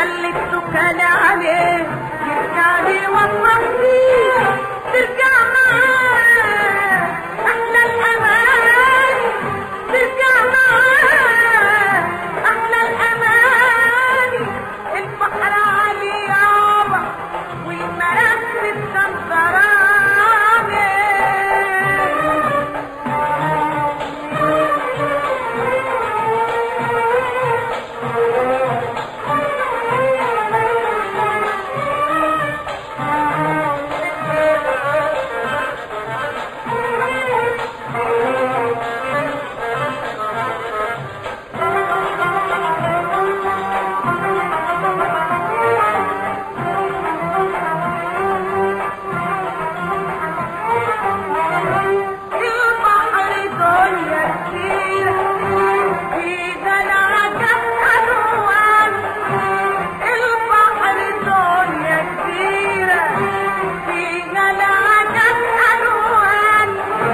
خليتك انا عليه يرجع لي وفرحتي ترجع معاه احلى الامان ترجع معاه احلى الامان البحر علي يابا والمراكب سمسراني البحر دنيا كتيرة في دلعك ألوان البحر دنيا كتيرة في دلعك ألوان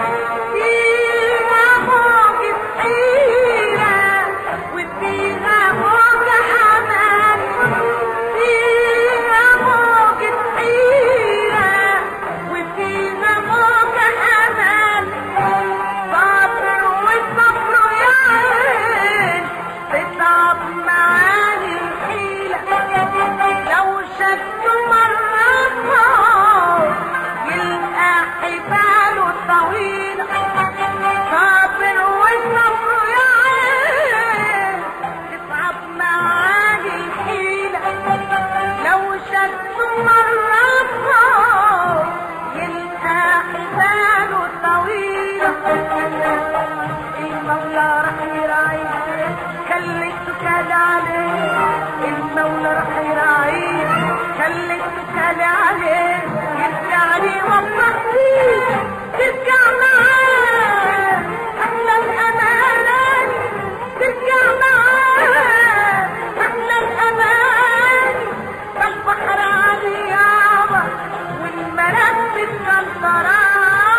فيها موج حيرة وفيها موج حنان فيها موج حيرة وفيها موج حنان صبر والصبر يا عين تتعب معاني الحيلة لو شدوا مرة فوق يلقى حباله طويلة صابر والصبر يا عين تتعب معاني الحيلة لو شدوا مرة فوق يلقى حباله طويلة المولى راح يراعيه خليته كان عليه المولى راح يراعيه خليته كان عليه يرجع لي وفرحتي ترجع معاه احلى الامان ترجع معاه احلى الامان البحر علي يابا والمراكب سنطراني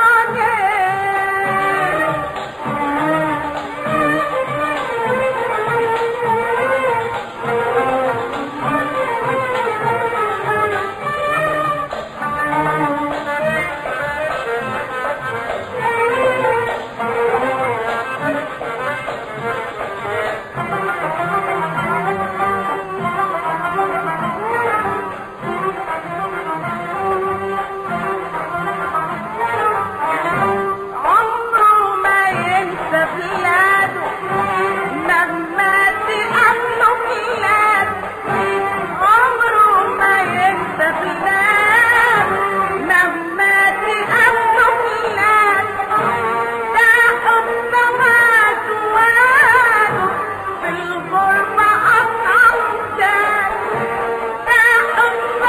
عمره ما ينسى بلاده مهما تقابله بلاده عمره ما ينسى بلاده مهما تقابله بلاده ده حب وازواده في الغربة أصعب داد ده حب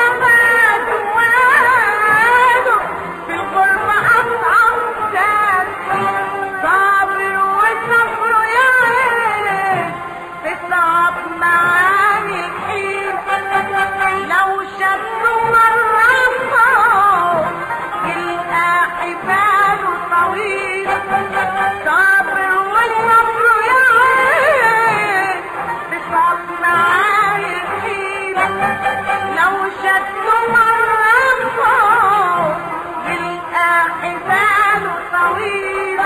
وازواده في الغربة أصعب داد صابر وصبر يا عيني بتصعب معاني الحين لو شدوا مرة فوق يلقى حباله طويلة صابر والصبر يا عين بتصعب معاني الحين لو شدوا مرة فوق يلقى حباله طويلة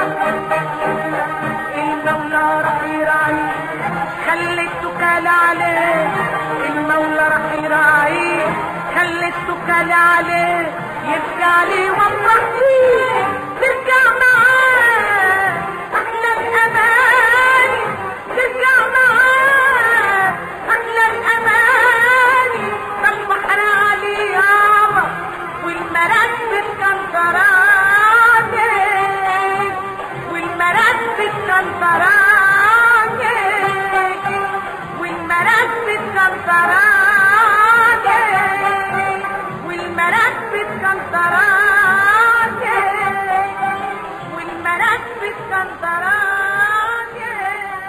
المولى راح يراعيه خليته كال عليه المولى راح يراعيه خليته كال عليه يرجع لي وفرحتي ترجع معاه احلى الامان ترجع معاه احلى الامان البحر علي يابا والمراكب كنطراني والمراكب كنطراني والمراكب كنطراني والمراكب كنطراني والمراكب كنطراني